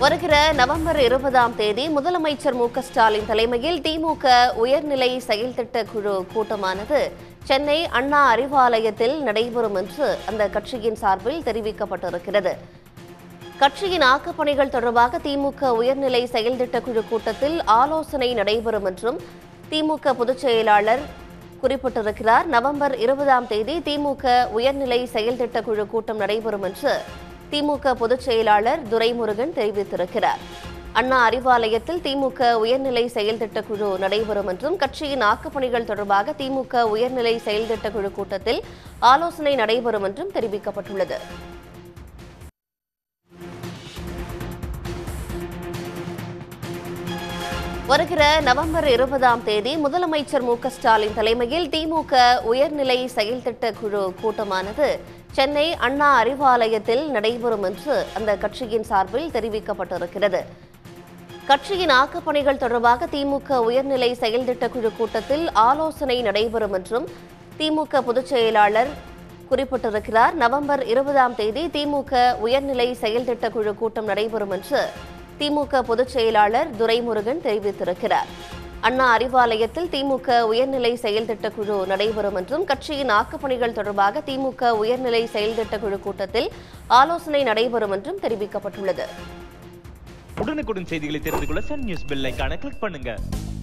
வருகிற நவம்பர் இருபதாம் தேதி முதலமைச்சர் மு க ஸ்டாலின் தலைமையில் திமுக உயர்நிலை செயல்திட்ட குழு கூட்டமானது சென்னை அண்ணா அறிவாலயத்தில் நடைபெறும் என்று அந்த கட்சியின் சார்பில் தெரிவிக்கப்பட்டிருக்கிறது கட்சியின் ஆக்கப்பணிகள் தொடர்பாக திமுக உயர்நிலை செயல்திட்ட குழு கூட்டத்தில் ஆலோசனை நடைபெறும் என்றும் திமுக பொதுச் செயலாளர் குறிப்பிட்டிருக்கிறார் நவம்பர் இருபதாம் தேதி திமுக உயர்நிலை செயல்திட்ட குழு கூட்டம் நடைபெறும் என்று திமுக பொதுச் செயலாளர் துரைமுருகன் தெரிவித்திருக்கிறார் அண்ணா அறிவாலயத்தில் திமுக உயர்நிலை செயல்திட்ட குழு நடைபெறும் என்றும் கட்சியின் ஆக்கப்பணிகள் தொடர்பாக திமுக உயர்நிலை செயல்திட்ட குழு கூட்டத்தில் ஆலோசனை நடைபெறும் என்றும் தெரிவிக்கப்பட்டுள்ளது வருகிற நவம்பர் இருபதாம் தேதி முதலமைச்சர் மு க ஸ்டாலின் தலைமையில் திமுக உயர்நிலை செயல்திட்ட குழு கூட்டமானது சென்னை அண்ணா அறிவாலயத்தில் நடைபெறும் என்று அந்த கட்சியின் சார்பில் தெரிவிக்கப்பட்டிருக்கிறது கட்சியின் ஆக்கப்பணிகள் தொடர்பாக திமுக உயர்நிலை செயல்திட்ட குழு கூட்டத்தில் ஆலோசனை நடைபெறும் என்றும் திமுக பொதுச் செயலாளர் குறிப்பிட்டிருக்கிறார் நவம்பர் இருபதாம் தேதி திமுக உயர்நிலை செயல்திட்ட குழு கூட்டம் நடைபெறும் என்று திமுக பொதுச் செயலாளர் துரைமுருகன் தெரிவித்திருக்கிறார் அண்ணா அறிவாலயத்தில் திமுக உயர்நிலை செயல்திட்ட குழு நடைபெறும் என்றும் கட்சியின் ஆக்கப்பணிகள் தொடர்பாக திமுக உயர்நிலை செயல்திட்ட குழு கூட்டத்தில் ஆலோசனை நடைபெறும் என்றும் தெரிவிக்கப்பட்டுள்ளது உடனுக்குடன் செய்திகளை தெரிந்து கொள்ள சன் நியூஸ் பெல் ஐகானை கிளிக் பண்ணுங்க